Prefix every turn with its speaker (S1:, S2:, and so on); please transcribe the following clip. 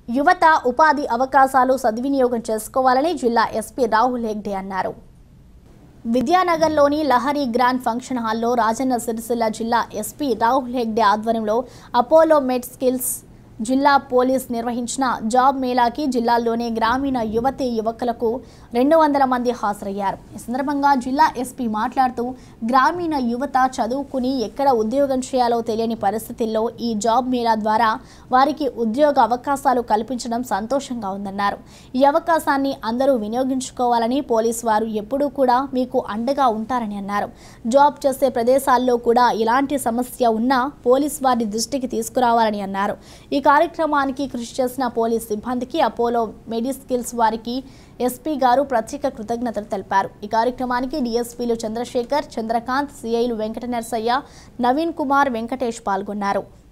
S1: యువత ఉపాధి అవకాశాలు సద్వినియోగం చేసుకోవాలని జిల్లా ఎస్పీ రాహుల్ హెగ్డే అన్నారు విద్యానగర్లోని లహరి గ్రాండ్ ఫంక్షన్ హాల్లో రాజన్న సిరిసిల్ల జిల్లా ఎస్పీ రాహుల్ హెగ్డే ఆధ్వర్యంలో అపోలో మెడ్ స్కిల్స్ జిల్లా పోలీస్ నిర్వహించిన జాబ్ మేళాకి జిల్లాలోని గ్రామీణ యువతి యువకులకు రెండు వందల మంది హాజరయ్యారు ఈ సందర్భంగా జిల్లా ఎస్పీ మాట్లాడుతూ గ్రామీణ యువత చదువుకుని ఎక్కడ ఉద్యోగం చేయాలో తెలియని పరిస్థితుల్లో ఈ జాబ్ మేళా ద్వారా వారికి ఉద్యోగ అవకాశాలు కల్పించడం సంతోషంగా ఉందన్నారు ఈ అవకాశాన్ని అందరూ వినియోగించుకోవాలని పోలీస్ వారు ఎప్పుడూ కూడా మీకు అండగా ఉంటారని అన్నారు జాబ్ చేసే ప్రదేశాల్లో కూడా ఇలాంటి సమస్య ఉన్నా పోలీస్ వారి దృష్టికి తీసుకురావాలని అన్నారు ఈ కార్యక్రమానికి కృషి చేసిన పోలీస్ సిబ్బందికి అపోలో మెడిస్కిల్స్ వారికి ఎస్పీ గారు ప్రత్యేక కృతజ్ఞతలు తెలిపారు ఈ కార్యక్రమానికి డిఎస్పీలు చంద్రశేఖర్ చంద్రకాంత్ సిఐలు వెంకట నరసయ్య నవీన్ కుమార్ వెంకటేష్ పాల్గొన్నారు